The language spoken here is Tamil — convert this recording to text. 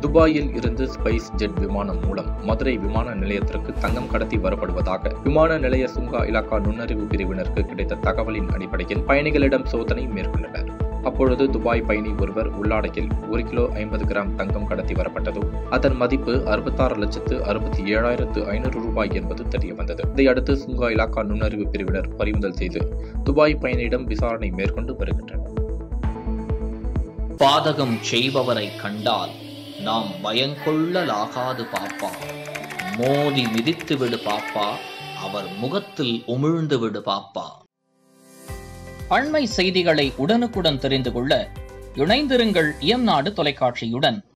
துபாயில் இருந்து ஸ்பைஸ் ஜெட் விமானம் மூலம் மதுரை விமான நிலையத்திற்கு தங்கம் கடத்தி வரப்படுவதாக விமான நிலைய சுங்கா இலாக்கா நுண்ணறிவு பிரிவினருக்கு கிடைத்த தகவலின் அடிப்படையில் பயணிகளிடம் சோதனை மேற்கொண்டனர் அப்பொழுது துபாய் பயணி ஒருவர் உள்ளாடையில் ஒரு கிலோ ஐம்பது கிராம் தங்கம் கடத்தி வரப்பட்டதும் அதன் மதிப்பு அறுபத்தாறு லட்சத்து அறுபத்தி ஏழாயிரத்து ஐநூறு ரூபாய் என்பது தெரியவந்தது இதையடுத்து சுங்கா இலாக்கா நுண்ணறிவு பிரிவினர் பறிமுதல் செய்து துபாய் பயணியிடம் விசாரணை மேற்கொண்டு வருகின்றனர் பாதகம் செய்பவரை கண்டால் நாம் பயங்கொள்ளலாகாது பாப்பா மோதி மிதித்து விடு பாப்பா அவர் முகத்தில் உமிழ்ந்து விடு பாப்பா அண்மை செய்திகளை உடனுக்குடன் தெரிந்து கொள்ள இணைந்திருங்கள் இயம்நாடு தொலைக்காட்சியுடன்